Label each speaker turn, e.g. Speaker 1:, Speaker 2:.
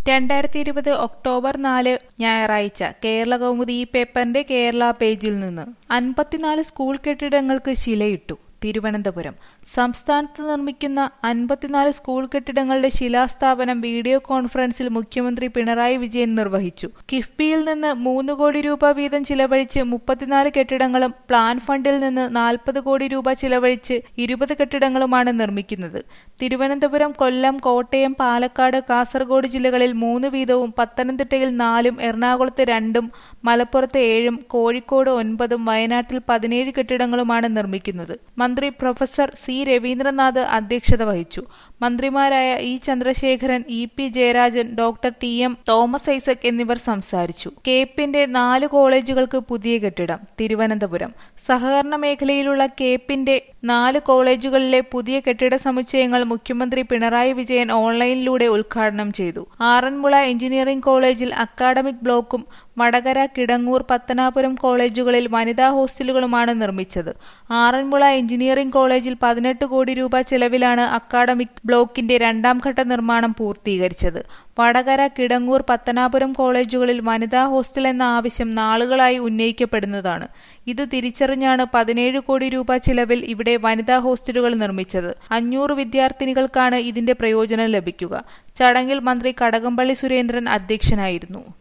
Speaker 1: രണ്ടായിരത്തി ഇരുപത് ഒക്ടോബർ നാല് ഞായറാഴ്ച കേരള കൗമുദി ഈ പേപ്പറിന്റെ കേരള പേജിൽ നിന്ന് അൻപത്തിനാല് സ്കൂൾ കെട്ടിടങ്ങൾക്ക് ശിലയിട്ടു തിരുവനന്തപുരം സംസ്ഥാനത്ത് നിർമ്മിക്കുന്ന അൻപത്തിനാല് സ്കൂൾ കെട്ടിടങ്ങളുടെ ശിലാസ്ഥാപനം വീഡിയോ കോൺഫറൻസിൽ മുഖ്യമന്ത്രി പിണറായി വിജയൻ നിർവഹിച്ചു കിഫ്ബിയിൽ നിന്ന് മൂന്ന് കോടി രൂപ വീതം ചിലവഴിച്ച് മുപ്പത്തിനാല് കെട്ടിടങ്ങളും പ്ലാൻ ഫണ്ടിൽ നിന്ന് നാൽപ്പത് കോടി രൂപ ചിലവഴിച്ച് ഇരുപത് കെട്ടിടങ്ങളുമാണ് നിർമ്മിക്കുന്നത് തിരുവനന്തപുരം കൊല്ലം കോട്ടയം പാലക്കാട് കാസർഗോഡ് ജില്ലകളിൽ മൂന്ന് വീതവും പത്തനംതിട്ടയിൽ നാലും എറണാകുളത്ത് രണ്ടും മലപ്പുറത്ത് ഏഴും കോഴിക്കോട് ഒൻപതും വയനാട്ടിൽ പതിനേഴ് കെട്ടിടങ്ങളുമാണ് നിർമ്മിക്കുന്നത് മന്ത്രി പ്രൊഫസർ സി രവീന്ദ്രനാഥ് അധ്യക്ഷത വഹിച്ചു മന്ത്രിമാരായ E Chandrasekharan E P Jayarajan doctor T M Thomas Isaac എന്നിവർ സംസാരിച്ചു കേപ്പിന്റെ നാല് കോളേജുകൾക്ക് പുതിയ കെട്ടിടം തിരുവനന്തപുരം സഹകരണ മേഖലയിലുള്ള കേപ്പിന്റെ നാല് കോളേജുകളിലെ പുതിയ കെട്ടിട സമുച്ചയങ്ങൾ മുഖ്യമന്ത്രി പിണറായി വിജയൻ ഓൺലൈനിലൂടെ ഉദ്ഘാടനം ചെയ്തു ആറന്മുള എഞ്ചിനീയറിംഗ് കോളേജിൽ അക്കാഡമിക് ബ്ലോക്കും വടകര കിടങ്ങൂർ പത്തനാപുരം കോളേജുകളിൽ വനിതാ ഹോസ്റ്റലുകളുമാണ് നിർമ്മിച്ചത് ആറന്മുള എഞ്ചിനീയറിംഗ് കോളേജിൽ പതിനെട്ട് കോടി രൂപ ചെലവിലാണ് അക്കാഡമിക് ബ്ലോക്കിന്റെ രണ്ടാം ഘട്ട നിർമ്മാണം പൂർത്തീകരിച്ചത് വടകര കിടങ്ങൂർ പത്തനാപുരം കോളേജുകളിൽ വനിതാ ഹോസ്റ്റൽ എന്ന ആവശ്യം നാളുകളായി ഉന്നയിക്കപ്പെടുന്നതാണ് ഇത് തിരിച്ചറിഞ്ഞാണ് പതിനേഴ് കോടി രൂപ ചിലവിൽ ഇവിടെ വനിതാ ഹോസ്റ്റലുകൾ നിർമ്മിച്ചത് അഞ്ഞൂറ് വിദ്യാർത്ഥിനികൾക്കാണ് ഇതിന്റെ പ്രയോജനം ലഭിക്കുക ചടങ്ങിൽ മന്ത്രി കടകംപള്ളി സുരേന്ദ്രൻ അധ്യക്ഷനായിരുന്നു